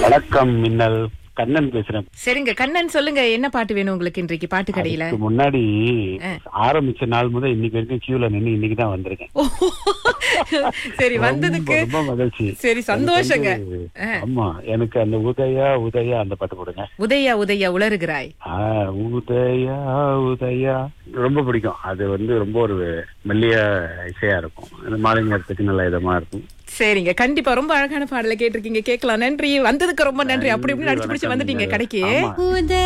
வணக்கம் மின்னல் கண்ணன் பேசுறேன் சரிங்க கண்ணன் சொல்லுங்க என்ன பாட்டு வேணும் உங்களுக்கு இன்றைக்கு பாட்டு கடையில அதுக்கு முன்னாடி ஆ. ஆரம்பிச்ச நாள் முதல் இன்னைக்கு வரைக்கும் கியூல நின்னு இன்னைக்கு தான் வந்திருக்கேன் ஓ, சரி ரொம்ப, வந்ததுக்கு ரொம்ப மகிழ்ச்சி சரி சந்தோஷங்க எனக்கு வந்து, ஆ. ஆமா எனக்கு அந்த உதயா உதயா அந்த பாட்டு போடுங்க உதயா உதயா உளறுகிறாய் ஆ, உதயா உதயா ரொம்ப பிடிக்கும் அது வந்து ரொம்ப ஒரு மெல்லிய இசையா இருக்கும் அந்த மாலை நேரத்துக்கு நல்ல இதமா இருக்கும் சரிங்க கண்டிப்பா ரொம்ப அழகான பாடலை கேட்டிருக்கீங்க கேட்கலாம் நன்றி வந்ததுக்கு ரொம்ப நன்றி அப்படி இப்படி நடிச்சு பிடிச்சு வந்துட்டீங்க கடைக்கு ஆமா. உதய